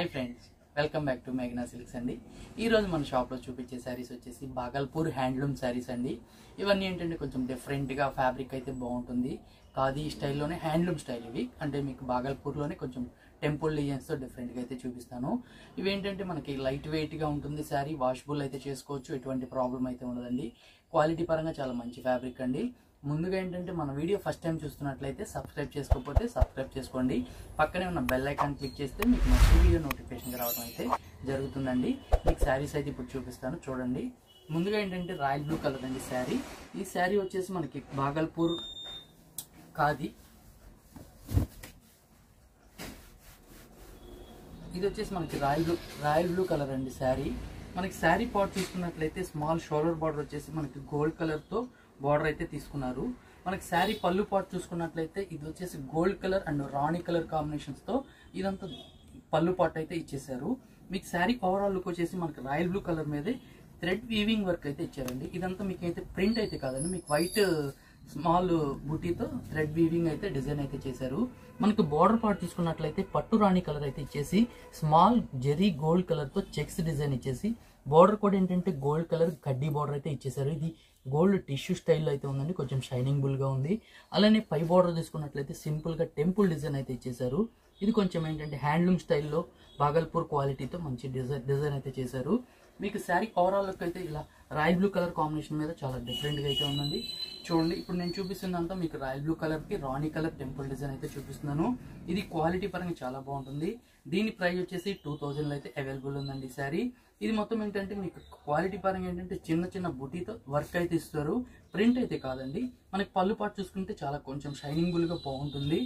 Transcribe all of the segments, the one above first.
hi friends welcome back to మేఘనా సిల్క్స్ అండి ఈ రోజు మన షాప్లో చూపించే శారీస్ వచ్చేసి బాగల్పూర్ హ్యాండ్లూమ్ శారీస్ అండి ఇవన్నీ ఏంటంటే కొంచెం డిఫరెంట్గా ఫ్యాబ్రిక్ అయితే బాగుంటుంది ఖాదీ స్టైల్లోనే హ్యాండ్లూమ్ స్టైల్ ఇవి అంటే మీకు బాగల్పూర్లోనే కొంచెం టెంపుల్ డిజైన్స్తో డిఫరెంట్గా అయితే చూపిస్తాను ఇవి ఏంటంటే మనకి లైట్ వెయిట్గా ఉంటుంది శారీ వాషబుల్ అయితే చేసుకోవచ్చు ఎటువంటి ప్రాబ్లం అయితే ఉండదండి క్వాలిటీ పరంగా చాలా మంచి ఫ్యాబ్రిక్ అండి ముందుగా ఏంటంటే మన వీడియో ఫస్ట్ టైం చూస్తున్నట్లయితే సబ్స్క్రైబ్ చేసుకోకపోతే సబ్స్క్రైబ్ చేసుకోండి పక్కనే ఉన్న బెల్ ఐకాన్ క్లిక్ చేస్తే మీకు నెక్స్ట్ వీడియో నోటిఫికేషన్ రావడం అయితే జరుగుతుందండి మీకు శారీస్ అయితే ఇప్పుడు చూపిస్తాను చూడండి ముందుగా ఏంటంటే రాయల్ బ్లూ కలర్ అండి శారీ ఈ శారీ వచ్చేసి మనకి బాగల్పూర్ ఖాదీ ఇది వచ్చేసి మనకి royal blue royal blue colour అండి శారీ మనకి శారీ పాట్ చూసుకున్నట్లయితే స్మాల్ షోల్డర్ బార్డర్ వచ్చేసి మనకి గోల్డ్ కలర్తో బార్డర్ అయితే తీసుకున్నారు మనకి శారీ పళ్ళు పాట్ చూసుకున్నట్లయితే ఇది వచ్చేసి గోల్డ్ కలర్ అండ్ రాణి కలర్ కాంబినేషన్స్తో ఇదంతా పళ్ళు పాట్ అయితే ఇచ్చేసారు మీకు శారీ ఓవరాల్ లుక్ వచ్చేసి మనకి రాయల్ బ్లూ కలర్ మీదే థ్రెడ్ వీవింగ్ వర్క్ అయితే ఇచ్చారండి ఇదంతా మీకు అయితే ప్రింట్ అయితే కాదండి మీకు వైట్ స్మాల్ బుటీతో థ్రెడ్ వీవింగ్ అయితే డిజైన్ అయితే చేశారు మనకి బార్డర్ పార్ట్ చూసుకున్నట్లయితే పట్టు రాణి కలర్ అయితే ఇచ్చేసి స్మాల్ జెరీ గోల్డ్ కలర్ తో చెక్స్ డిజైన్ ఇచ్చేసి బార్డర్ కూడా ఏంటంటే గోల్డ్ కలర్ కడ్డీ బార్డర్ అయితే ఇచ్చేసారు ఇది గోల్డ్ టిష్యూ స్టైల్లో అయితే ఉందండి కొంచెం షైనింగ్ బుల్ గా ఉంది అలానే పై బార్డర్ తీసుకున్నట్లయితే సింపుల్ గా టెంపుల్ డిజైన్ అయితే ఇచ్చేసారు ఇది కొంచెం ఏంటంటే హ్యాండ్లూమ్ స్టైల్లో బాగల్పూర్ క్వాలిటీతో మంచి డిజైన్ డిజైన్ అయితే చేశారు మీకు శారీ ఓవరాల్ లుక్ అయితే ఇలా రాయల్ బ్లూ కలర్ కాంబినేషన్ మీద చాలా డిఫరెంట్గా అయితే ఉందండి చూడండి ఇప్పుడు నేను చూపిస్తుందంతా మీకు రాయల్ బ్లూ కలర్కి రాణి కలర్ టెంపుల్ డిజైన్ అయితే చూపిస్తున్నాను ఇది క్వాలిటీ పరంగా చాలా బాగుంటుంది దీని ప్రైస్ వచ్చేసి టూ థౌజండ్లో అయితే అవైలబుల్ ఉందండి శారీ ఇది మొత్తం ఏంటంటే మీకు క్వాలిటీ పరంగా ఏంటంటే చిన్న చిన్న బుటీతో వర్క్ అయితే ఇస్తారు ప్రింట్ అయితే కాదండి మనకి పళ్ళు పాటు చూసుకుంటే చాలా కొంచెం షైనింగ్ బుల్గా బాగుంటుంది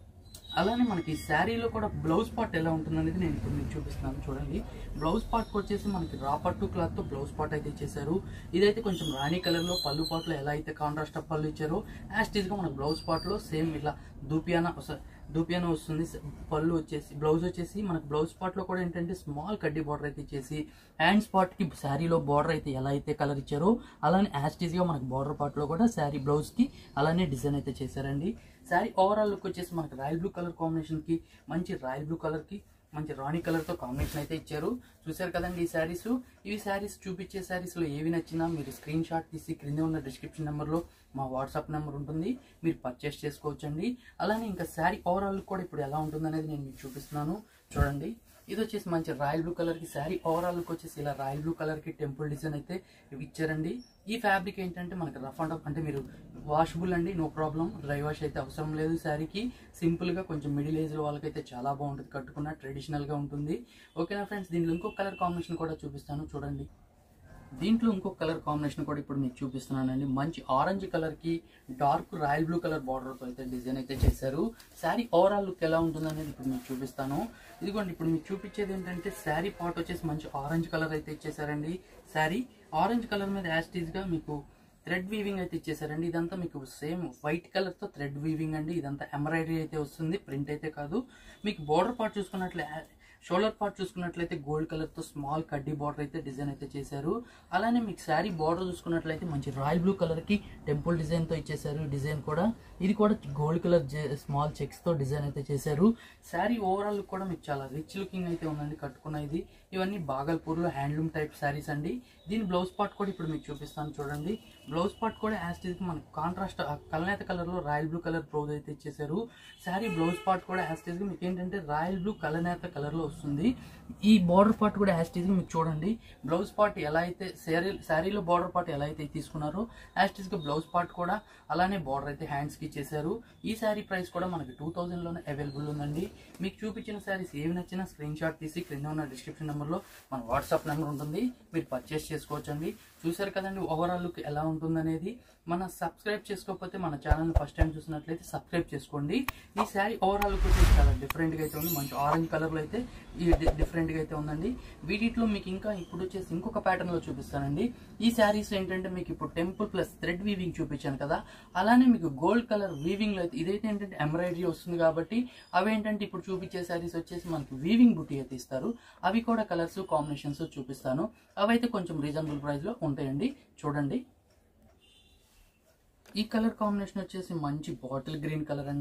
అలానే మనకి శారీలో కూడా బ్లౌజ్ పార్ట్ ఎలా ఉంటుంది అనేది నేను ఇప్పుడు మీకు చూపిస్తున్నాను చూడండి బ్లౌజ్ పార్ట్ వచ్చేసి మనకి రా పట్టు క్లాత్ తో బ్లౌజ్ పార్ట్ అయితే ఇచ్చేసారు ఇదైతే కొంచెం రాణి కలర్ లో పళ్ళు పార్ట్ లో ఎలా అయితే కాంట్రాస్ట్ ఆఫ్ పళ్ళు ఇచ్చారో యాస్టీజ్ గా మన బ్లౌజ్ పార్ట్ లో సేమ్ ఇట్లా దూపియానా దూపియానా వస్తుంది పళ్ళు వచ్చేసి బ్లౌజ్ వచ్చేసి మనకి బ్లౌజ్ పార్ట్ లో కూడా ఏంటంటే స్మాల్ కడ్డీ బార్డర్ అయితే ఇచ్చేసి హ్యాండ్స్ పార్ట్ కి శారీలో బార్డర్ అయితే ఎలా అయితే కలర్ ఇచ్చారో అలానే యాస్టీజ్ గా మనకి బార్డర్ పార్ట్ లో కూడా శారీ బ్లౌజ్ కి అలానే డిజైన్ అయితే చేశారండి శారీ ఓవరాల్ లుక్ వచ్చేసి మనకి రాయల్ బ్లూ కలర్ కాంబినేషన్ కి మంచి రాయల్ బ్లూ కలర్ కి మంచి రాణి కలర్ తో కాంబినేషన్ అయితే ఇచ్చారు చూసారు కదండి ఈ శారీస్ ఇవి శారీస్ చూపించే శారీస్ లో ఏవి నచ్చినా మీరు స్క్రీన్ షాట్ తీసి క్రింద ఉన్న డిస్క్రిప్షన్ నెంబర్ లో మా వాట్సాప్ నెంబర్ ఉంటుంది మీరు పర్చేస్ చేసుకోవచ్చండి అలానే ఇంకా శారీ ఓవరాల్ లుక్ కూడా ఇప్పుడు ఎలా ఉంటుంది అనేది నేను మీకు చూపిస్తున్నాను చూడండి ఇది వచ్చేసి మంచి రాయల్ బ్లూ కలర్ కి శారీ ఓవరాల్ లుక్ వచ్చేసి ఇలా రాయల్ బ్లూ కలర్ కి టెంపుల్ డిజైన్ అయితే ఇచ్చారండి ఈ ఫ్యాబ్రిక్ ఏంటంటే మనకి రఫ్ అండ్ అప్ అంటే మీరు వాషబుల్ అండి నో ప్రాబ్లం డ్రై వాష్ అయితే అవసరం లేదు శారీకి సింపుల్ గా కొంచెం మిడిల్ ఏజ్ లో వాళ్ళకైతే చాలా బాగుంటుంది కట్టుకున్న ట్రెడిషనల్ గా ఉంటుంది ఓకేనా ఫ్రెండ్స్ దీంట్లో ఇంకో కలర్ కాంబినేషన్ కూడా చూపిస్తాను చూడండి దీంట్లో ఇంకొక కలర్ కాంబినేషన్ కూడా ఇప్పుడు మీకు చూపిస్తున్నానండి మంచి ఆరెంజ్ కలర్ కి dark royal blue colour border తో అయితే డిజైన్ అయితే చేశారు శారీ ఓవరాల్ లుక్ ఎలా ఉంటుంది అనేది ఇప్పుడు మీకు చూపిస్తాను ఇదిగోండి ఇప్పుడు మీకు చూపించేది ఏంటంటే శారీ పార్ట్ వచ్చేసి మంచి ఆరెంజ్ కలర్ అయితే ఇచ్చేసారండి శారీ ఆరెంజ్ కలర్ మీద యాస్టీజ్ గా మీకు థ్రెడ్ వీవింగ్ అయితే ఇచ్చేసారండి ఇదంతా మీకు సేమ్ వైట్ కలర్ తో థ్రెడ్ వీవింగ్ అండి ఇదంతా ఎంబ్రాయిడరీ అయితే వస్తుంది ప్రింట్ అయితే కాదు మీకు బోర్డర్ పార్ట్ చూసుకున్నట్లే షోల్డర్ పార్ట్ చూసుకున్నట్లయితే గోల్డ్ కలర్ తో స్మాల్ కడ్డీ బార్డర్ అయితే డిజైన్ అయితే చేశారు అలానే మీకు శారీ బార్డర్ చూసుకున్నట్లయితే మంచి రాయల్ బ్లూ కలర్ కి టెంపుల్ డిజైన్ తో ఇచ్చేసారు డిజైన్ కూడా ఇది కూడా గోల్డ్ కలర్ స్మాల్ చెక్స్ తో డిజైన్ అయితే చేశారు శారీ ఓవరాల్ లుక్ కూడా మీకు చాలా రిచ్ లుకింగ్ అయితే ఉందండి కట్టుకున్న ఇది ఇవన్నీ బాగల్పూర్ లో హ్యాండ్లూమ్ టైప్ శారీస్ అండి దీని బ్లౌజ్ పార్ట్ కూడా ఇప్పుడు మీకు చూపిస్తాను చూడండి బ్లౌజ్ పార్ట్ కూడా యాస్టీజ్ మనకు కాంట్రాస్ట్ కలనేత కలర్ లో రాయల్ బ్లూ కలర్ బ్లౌజ్ అయితే ఇచ్చేసారు శారీ బ్లౌజ్ పార్ట్ కూడా యాస్టీజ్ గా మీకు ఏంటంటే రాయల్ బ్లూ కలనేత కలర్ లో వస్తుంది ఈ బార్డర్ పార్ట్ కూడా యాస్టీజ్ గా మీకు చూడండి బ్లౌజ్ పార్ట్ ఎలా అయితే శారీ శారీలో బార్డర్ పార్ట్ ఎలా అయితే తీసుకున్నారో యాస్టీజ్ గా బ్లౌజ్ పార్ట్ కూడా అలానే బార్డర్ అయితే హ్యాండ్స్ కి ఇచ్చేసారు ఈ శారీ ప్రైస్ కూడా మనకి టూ థౌజండ్ లోనే అవైలబుల్ ఉందండి మీకు చూపించిన శారీస్ ఏవి నచ్చినా స్క్రీన్ షాట్ తీసి క్రింద ఉన్న డిస్క్రిప్షన్ నెంబర్ లో మన వాట్సాప్ నెంబర్ ఉంటుంది మీరు పర్చేస్ చేసుకోవచ్చండి చూసారు కదండి ఓవరాల్ లుక్ ఎలా ఉంటుందనేది మన సబ్స్క్రైబ్ చేసుకోకపోతే మన ఛానల్ ఫస్ట్ టైం చూసినట్లయితే సబ్స్క్రైబ్ చేసుకోండి ఈ శారీ ఓవరాల్ లుక్ వచ్చేసి చాలా డిఫరెంట్ గా అయితే ఉంది మంచి ఆరెంజ్ కలర్ లో అయితే ఈ డిఫరెంట్ గా అయితే ఉందండి వీటిలో మీకు ఇంకా ఇప్పుడు వచ్చేసి ఇంకొక ప్యాటర్న్ లో చూపిస్తానండి ఈ శారీస్ ఏంటంటే మీకు ఇప్పుడు టెంపుల్ ప్లస్ థ్రెడ్ వీవింగ్ చూపించాను కదా అలానే మీకు గోల్డ్ కలర్ వీవింగ్ లో అయితే ఇదైతే ఏంటంటే ఎంబ్రాయిడరీ వస్తుంది కాబట్టి అవి ఏంటంటే ఇప్పుడు చూపించే శారీస్ వచ్చేసి మనకి వీవింగ్ బుట్టి అయితే ఇస్తారు అవి కూడా కలర్స్ కాంబినేషన్స్ చూపిస్తాను అవైతే కొంచెం రీజనబుల్ ప్రైస్ లో ఉంటాయండి చూడండి ఈ కలర్ కాంబినేషన్ వచ్చేసి మంచి బాటిల్ గ్రీన్ కలర్ అండి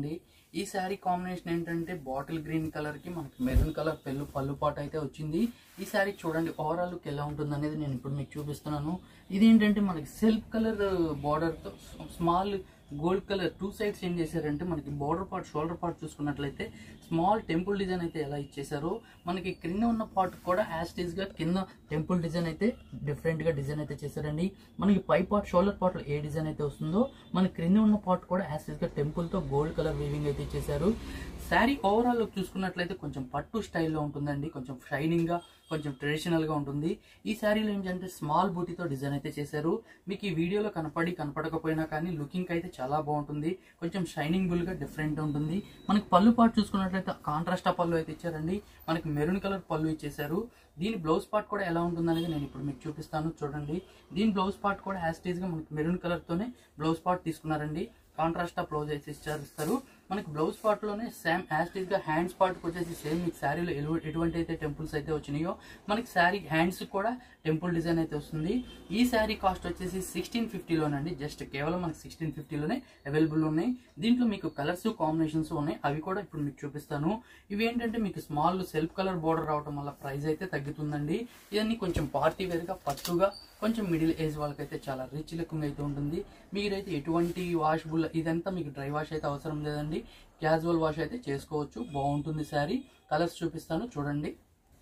ఈ శారీ కాంబినేషన్ ఏంటంటే బాటిల్ గ్రీన్ కలర్ కి మనకి మెరూన్ కలర్ పెళ్ళు పళ్ళు పాట అయితే వచ్చింది ఈ శారీ చూడండి ఓవరాల్ లుక్ ఎలా ఉంటుంది అనేది నేను ఇప్పుడు మీకు చూపిస్తున్నాను ఇది ఏంటంటే మనకి సెల్ఫ్ కలర్ బార్డర్ తో small gold colour two sides ఏం చేశారంటే మనకి బార్డర్ పార్ట్ షోల్డర్ పార్ట్ చూసుకున్నట్లయితే స్మాల్ టెంపుల్ డిజైన్ అయితే ఎలా ఇచ్చేసారో మనకి క్రింద ఉన్న పార్ట్ కూడా యాస్టీస్ గా కింద టెంపుల్ డిజైన్ అయితే డిఫరెంట్ గా డిజైన్ అయితే చేశారండి మనకి పై పార్ట్ షోల్డర్ పార్ట్ లో ఏ డిజైన్ అయితే వస్తుందో మనకి క్రింద ఉన్న పార్ట్ కూడా యాస్టీస్ గా టెంపుల్ తో గోల్డ్ కలర్ వీవింగ్ అయితే ఇచ్చేసారు శారీ ఓవరాల్ లుక్ చూసుకున్నట్లయితే కొంచెం పట్టు స్టైల్లో ఉంటుందండి కొంచెం షైనింగ్ గా కొంచెం ట్రెడిషనల్ గా ఉంటుంది ఈ శారీలో ఏంటంటే స్మాల్ బూటీతో డిజైన్ అయితే చేశారు మీకు ఈ వీడియోలో కనపడి కనపడకపోయినా కానీ లుకింగ్ అయితే చాలా బాగుంటుంది కొంచెం షైనింగ్ బుల్ గా డిఫరెంట్ ఉంటుంది మనకి పళ్ళు పార్ట్ చూసుకున్నట్లయితే కాంట్రాస్ట్ పళ్ళు అయితే ఇచ్చారండి మనకి మెరూన్ కలర్ పళ్ళు ఇచ్చేసారు దీని బ్లౌజ్ పార్ట్ కూడా ఎలా ఉంటుంది అనేది నేను ఇప్పుడు మీకు చూపిస్తాను చూడండి దీని బ్లౌజ్ పార్ట్ కూడా యాస్టీజ్ గా మనకి మెరూన్ కలర్ తోనే బ్లౌజ్ పార్ట్ తీసుకున్నారండి కాంట్రాస్ట్ బ్లౌజ్ అయితే ఇచ్చారు ఇస్తారు మనకి బ్లౌజ్ పార్ట్ లోనే సేమ్ యాస్టీజ్ గా హ్యాండ్స్ పార్ట్ వచ్చేసి సేమ్ మీకు శారీలో ఎలు- ఎటువంటి అయితే టెంపుల్స్ అయితే వచ్చినాయో మనకి శారీ హ్యాండ్స్ కూడా టెంపుల్ డిజైన్ అయితే వస్తుంది ఈ శారీ కాస్ట్ వచ్చేసి సిక్స్టీన్ ఫిఫ్టీలోనండి జస్ట్ కేవలం మనకి సిక్స్టీన్ ఫిఫ్టీలోనే అవైలబుల్ ఉన్నాయి దీంట్లో మీకు కలర్స్ కాంబినేషన్స్ ఉన్నాయి అవి కూడా ఇప్పుడు మీకు చూపిస్తాను ఇవి ఏంటంటే మీకు స్మాల్ సెల్ఫ్ కలర్ బోర్డర్ రావడం వల్ల ప్రైస్ అయితే తగ్గుతుందండి ఇవన్నీ కొంచెం పార్టీ వేర్ గా పట్టుగా కొంచెం మిడిల్ ఏజ్ వాళ్ళకైతే చాలా రిచ్ లుకింగ్ అయితే ఉంటుంది మీరైతే ఎటువంటి వాషబుల్ ఇదంతా మీకు డ్రై వాష్ అయితే అవసరం లేదండి క్యాజువల్ వాష్ అయితే చేసుకోవచ్చు బాగుంటుంది శారీ కలర్స్ చూపిస్తాను చూడండి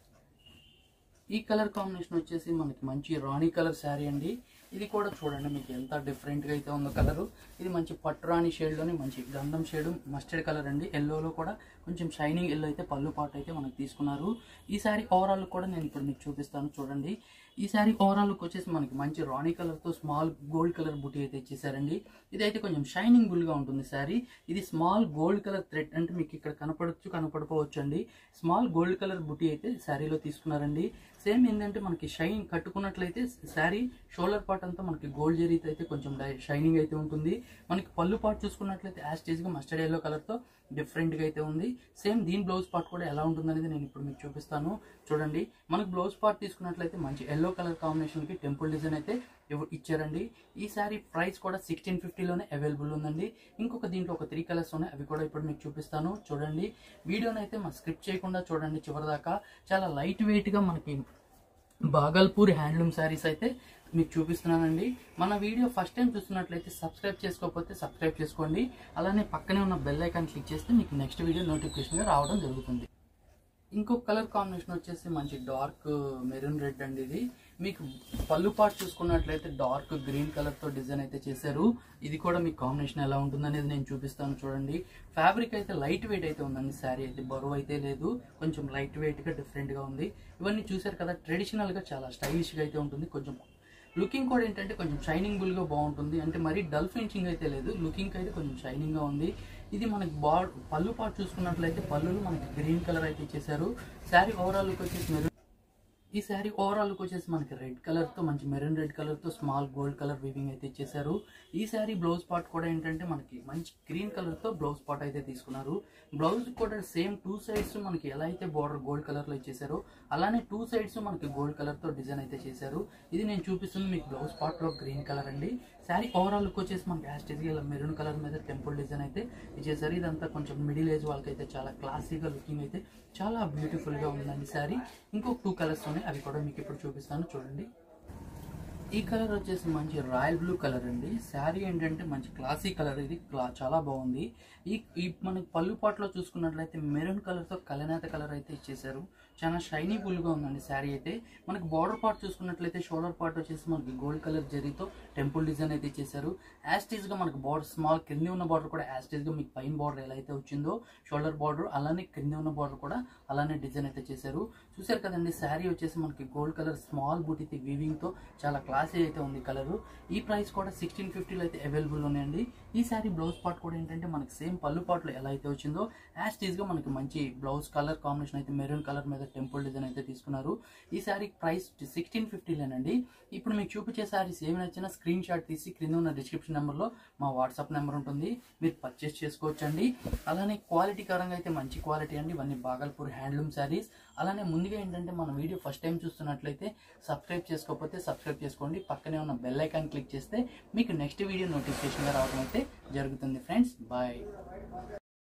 ఈ కలర్ కాంబినేషన్ వచ్చేసి మనకి మంచి రాణి కలర్ శారీ అండి ఇది కూడా చూడండి మీకు ఎంత డిఫరెంట్ గా అయితే ఉందో కలర్ ఇది మంచి పట్టు రాణి షేడ్ లోని మంచి గంధం షేడ్ మస్టర్డ్ కలర్ అండి ఎల్లోలో కూడా కొంచెం షైనింగ్ ఎల్లో అయితే పళ్ళు పాట అయితే మనకి తీసుకున్నారు ఈ శారీ ఓవరాల్ కూడా నేను ఇప్పుడు మీకు చూపిస్తాను చూడండి ఈ శారీ ఓవరాల్ లుక్ వచ్చేసి మనకి మంచి రాణి కలర్ తో స్మాల్ గోల్డ్ కలర్ బుటీ అయితే ఇచ్చేసారండి ఇది అయితే కొంచెం షైనింగ్ బుల్ గా ఉంటుంది శారీ ఇది స్మాల్ గోల్డ్ కలర్ థ్రెడ్ అంటే మీకు ఇక్కడ కనపడచ్చు కనపడకపోవచ్చు అండి స్మాల్ గోల్డ్ కలర్ బుటీ అయితే శారీలో తీసుకున్నారండి సేమ్ ఏంటంటే మనకి షైన్ కట్టుకున్నట్లయితే శారీ షోల్డర్ పార్ట్ అంతా మనకి గోల్డ్ జరీతో అయితే కొంచెం షైనింగ్ అయితే ఉంటుంది మనకి పళ్ళు పార్ట్ చూసుకున్నట్లయితే యాస్టేజ్ గా మస్టర్డ్ ఎల్లో కలర్ తో డిఫరెంట్ గా అయితే ఉంది సేమ్ దీని బ్లౌజ్ పార్ట్ కూడా ఎలా ఉంటుంది అనేది నేను ఇప్పుడు మీకు చూపిస్తాను చూడండి మనకి బ్లౌజ్ పార్ట్ తీసుకున్నట్లయితే మంచి ఎల్లో కలర్ కాంబినేషన్ కి టెంపుల్ డిజైన్ అయితే ఇవ్వ- ఇచ్చారండి ఈ శారీ ప్రైస్ కూడా సిక్స్టీన్ ఫిఫ్టీలోనే అవైలబుల్ ఉందండి ఇంకొక దీంట్లో ఒక త్రీ కలర్స్ ఉన్నాయి అవి కూడా ఇప్పుడు మీకు చూపిస్తాను చూడండి వీడియోని అయితే మా స్క్రిప్ట్ చేయకుండా చూడండి చివరిదాకా చాలా లైట్ వెయిట్ గా మనకి బాగల్పూర్ హ్యాండ్లూమ్ శారీస్ అయితే మీకు చూపిస్తున్నానండి మన వీడియో ఫస్ట్ టైం చూస్తున్నట్లయితే సబ్స్క్రైబ్ చేసుకోకపోతే సబ్స్క్రైబ్ చేసుకోండి అలానే పక్కనే ఉన్న బెల్ ఐకాన్ క్లిక్ చేస్తే మీకు నెక్స్ట్ వీడియో నోటిఫికేషన్గా రావడం జరుగుతుంది ఇంకొక కలర్ కాంబినేషన్ వచ్చేసి మంచి డార్క్ మెరూన్ రెడ్ అండి ఇది మీకు పళ్ళు పార్ట్ చూసుకున్నట్లయితే డార్క్ గ్రీన్ కలర్ తో డిజైన్ అయితే చేశారు ఇది కూడా మీకు కాంబినేషన్ ఎలా ఉంటుంది అనేది నేను చూపిస్తాను చూడండి ఫ్యాబ్రిక్ అయితే లైట్ వెయిట్ అయితే ఉందండి శారీ అయితే బరువు అయితే లేదు కొంచెం లైట్ వెయిట్ గా డిఫరెంట్ గా ఉంది ఇవన్నీ చూసారు కదా ట్రెడిషనల్ గా చాలా స్టైలిష్ గా అయితే ఉంటుంది కొంచెం లుకింగ్ కూడా ఏంటంటే కొంచెం షైనింగ్ బుల్ గా బాగుంటుంది అంటే మరీ డల్ ఫినిషింగ్ అయితే లేదు లుకింగ్ అయితే కొంచెం షైనింగ్ గా ఉంది ఇది మనకి బా పళ్ళు పాటు చూసుకున్నట్లయితే పళ్ళులు మనకి గ్రీన్ కలర్ అయితే ఇచ్చేసారు శారీ ఓవరాల్ లుక్ వచ్చేసి మెరూన్ ఈ శారీ ఓవరాల్ లుక్ వచ్చేసి మనకి రెడ్ కలర్ తో మంచి మెరూన్ రెడ్ కలర్ తో స్మాల్ గోల్డ్ కలర్ వీవింగ్ అయితే ఇచ్చేసారు ఈ శారీ బ్లౌజ్ పార్ట్ కూడా ఏంటంటే మనకి మంచి గ్రీన్ కలర్ తో బ్లౌజ్ పార్ట్ అయితే తీసుకున్నారు బ్లౌజ్ కూడా సేమ్ టూ సైడ్స్ మనకి ఎలా అయితే బార్డర్ గోల్డ్ కలర్ లో ఇచ్చేసారో అలానే టూ సైడ్స్ మనకి గోల్డ్ కలర్ తో డిజైన్ అయితే చేశారు ఇది నేను చూపిస్తుంది మీకు బ్లౌజ్ పార్ట్ లో గ్రీన్ కలర్ అండి శారీ ఓవరాల్ లుక్ వచ్చేసి మనకి యాస్టేజ్ ఇలా మెరూన్ కలర్ మీద టెంపుల్ డిజైన్ అయితే ఇచ్చేసారు ఇదంతా కొంచెం మిడిల్ ఏజ్ వాళ్ళకి అయితే చాలా క్లాసీగా లుకింగ్ అయితే చాలా బ్యూటిఫుల్ గా ఉందండి శారీ ఇంకొక టూ కలర్స్ ఉన్నాయి అవి కూడా మీకు ఇప్పుడు చూపిస్తాను చూడండి ఈ కలర్ వచ్చేసి మంచి రాయల్ బ్లూ కలర్ అండి శారీ ఏంటంటే మంచి క్లాసీ కలర్ ఇది క్లా- చాలా బాగుంది ఈ ఈ మనకి పళ్ళు పాటలో చూసుకున్నట్లయితే మెరూన్ కలర్ తో కలనేత కలర్ అయితే ఇచ్చేసారు చాలా షైనీ బుల్ గా ఉందండి శారీ అయితే మనకి బార్డర్ పార్ట్ చూసుకున్నట్లయితే షోల్డర్ పార్ట్ వచ్చేసి మనకి గోల్డ్ కలర్ జరీతో టెంపుల్ డిజైన్ అయితే ఇచ్చేసారు యాస్టీజ్ గా మనకి బార్డర్ స్మాల్ కింద ఉన్న బార్డర్ కూడా యాస్టీజ్ గా మీకు పైన బార్డర్ ఎలా అయితే వచ్చిందో షోల్డర్ బార్డర్ అలానే కింద ఉన్న బార్డర్ కూడా అలానే డిజైన్ అయితే చేశారు చూసారు కదండి శారీ వచ్చేసి మనకి గోల్డ్ కలర్ స్మాల్ బూటీ వీవింగ్ తో చాలా క్లాసీ అయితే ఉంది కలర్ ఈ ప్రైస్ కూడా సిక్స్టీన్ ఫిఫ్టీలో అయితే అవైలబుల్ ఉన్నాయండి ఈ శారీ బ్లౌజ్ పార్ట్ కూడా ఏంటంటే మనకి సేమ్ పళ్ళు పార్ట్లో ఎలా అయితే వచ్చిందో యాస్టీజ్ గా మనకి మంచి బ్లౌజ్ కలర్ కాంబినేషన్ అయితే మెరూన్ కలర్ మీద టెంపుల్ డిజైన్ అయితే తీసుకున్నారు ఈ శారీ ప్రైస్ సిక్స్టీన్ ఫిఫ్టీలేనండి ఇప్పుడు మీకు చూపించే శారీస్ ఏమి నచ్చినా స్క్రీన్ షాట్ తీసి క్రింద ఉన్న డిస్క్రిప్షన్ నెంబర్లో మా వాట్సాప్ నెంబర్ ఉంటుంది మీరు పర్చేస్ చేసుకోవచ్చండి అలానే క్వాలిటీ కరంగా అయితే మంచి క్వాలిటీ అండి ఇవన్నీ బాగల్పూర్ హ్యాండ్లూమ్ శారీస్ అలానే ముందుగా ఏంటంటే మన వీడియో ఫస్ట్ టైం చూస్తున్నట్లయితే సబ్స్క్రైబ్ చేసుకోకపోతే సబ్స్క్రైబ్ చేసుకోండి పక్కనే ఉన్న బెల్ ఐకాన్ క్లిక్ చేస్తే మీకు నెక్స్ట్ వీడియో నోటిఫికేషన్గా రావడం అయితే జరుగుతుంది ఫ్రెండ్స్ బాయ్